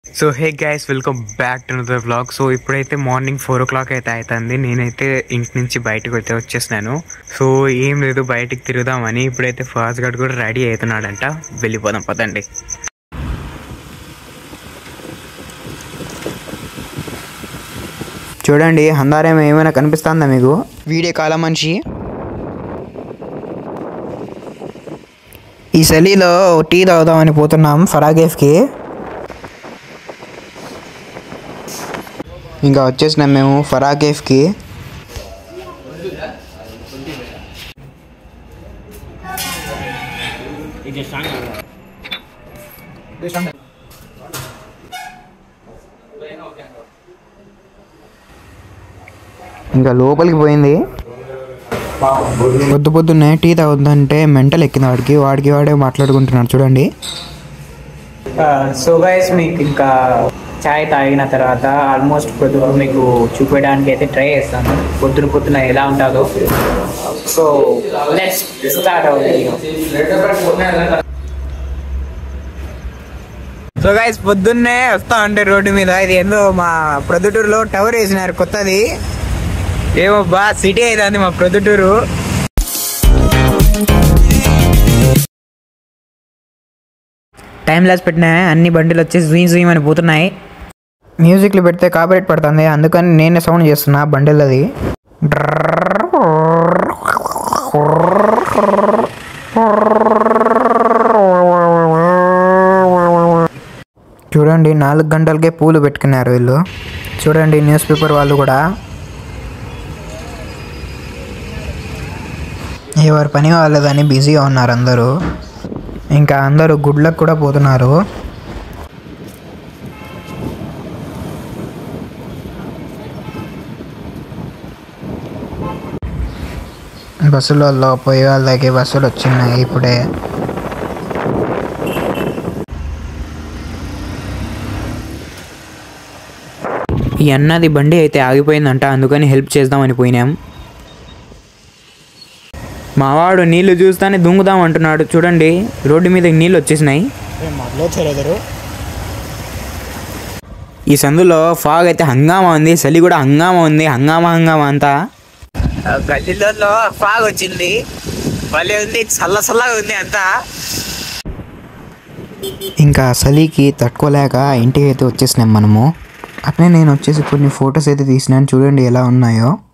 so hey guys welcome back to the vlog so ఇప్పుడైతే morning four o'clock అయితే అవుతుంది నేనైతే ఇంటి నుంచి బయటకు అయితే వచ్చేసినాను సో ఏం లేదు బయటికి తిరుగుదామని ఇప్పుడైతే ఫాస్ట్ గడ్ కూడా రెడీ అవుతున్నాడంట వెళ్ళిపోదాం పదండి చూడండి హందారేం ఏమైనా కనిపిస్తుందా మీకు వీడియో కాల మనిషి ఈ చలిలో టీ తాగుదామని పోతున్నాం ఫరాగేఫ్కి ఇంకా వచ్చేసినాం మేము ఫరాగేఫ్కి ఇంకా లోపలికి పోయింది పొద్దు పొద్దున్నే టీ తాగుద్దంటే మెంటల్ ఎక్కింది వాడికి వాడికి వాడే మాట్లాడుకుంటున్నాడు చూడండి సో గైస్ మీకు ఇంకా చాయ్ తాగిన తర్వాత ఆల్మోస్ట్ పొద్దున మీకు చూపించడానికి అయితే ట్రై చేస్తాను పొద్దున పొద్దున ఎలా ఉంటుందో సో లెట్స్ స్టార్ట్ అవుతుంది సో గైస్ పొద్దున్నే వస్తా ఉంటే రోడ్డు మీద ఇది ఏందో మా ప్రొద్దుటూరులో టవర్ వేసినారు కొత్తది ఏమో బా సిటీ అవుతుంది మా ప్రొద్దుటూరు టైం లాస్ పెట్టిన అన్ని బండిలు వచ్చి జూయి జూయి అని పోతున్నాయి మ్యూజిక్లు పెడితే కాపరేట్ పడుతుంది అందుకని నేనే సౌండ్ చేస్తున్నా బండిలది చూడండి నాలుగు గంటలకే పూలు పెట్టుకున్నారు వీళ్ళు చూడండి న్యూస్ పేపర్ వాళ్ళు కూడా ఎవరి పని వాళ్ళదని బిజీగా ఉన్నారు అందరూ ఇంకా అందరూ గుడ్లకు కూడా పోతున్నారు బస్సులలో పోయే వాళ్ళకి బస్సులు వచ్చినాయి ఇప్పుడే ఈ అన్నది బండి అయితే ఆగిపోయిందంట అందుకని హెల్ప్ చేద్దామని పోయినాం మావాడు నీళ్లు చూస్తానే దుంగుదాం అంటున్నాడు చూడండి రోడ్డు మీద నీళ్ళు వచ్చేసినాయి ఈ సందులో ఫాగ్ అయితే హంగామా ఉంది చలి కూడా హంగామా ఉంది హంగామా హంగామా అంతా గల్లీలో ఫాగ్ వచ్చింది భలే ఉంది చల్ల చల్లగా ఉంది అంతా ఇంకా చలికి తట్టుకోలేక ఇంటికి అయితే వచ్చేసినాం మనము అట్నే నేను వచ్చేసి కొన్ని ఫొటోస్ అయితే తీసినాను చూడండి ఎలా ఉన్నాయో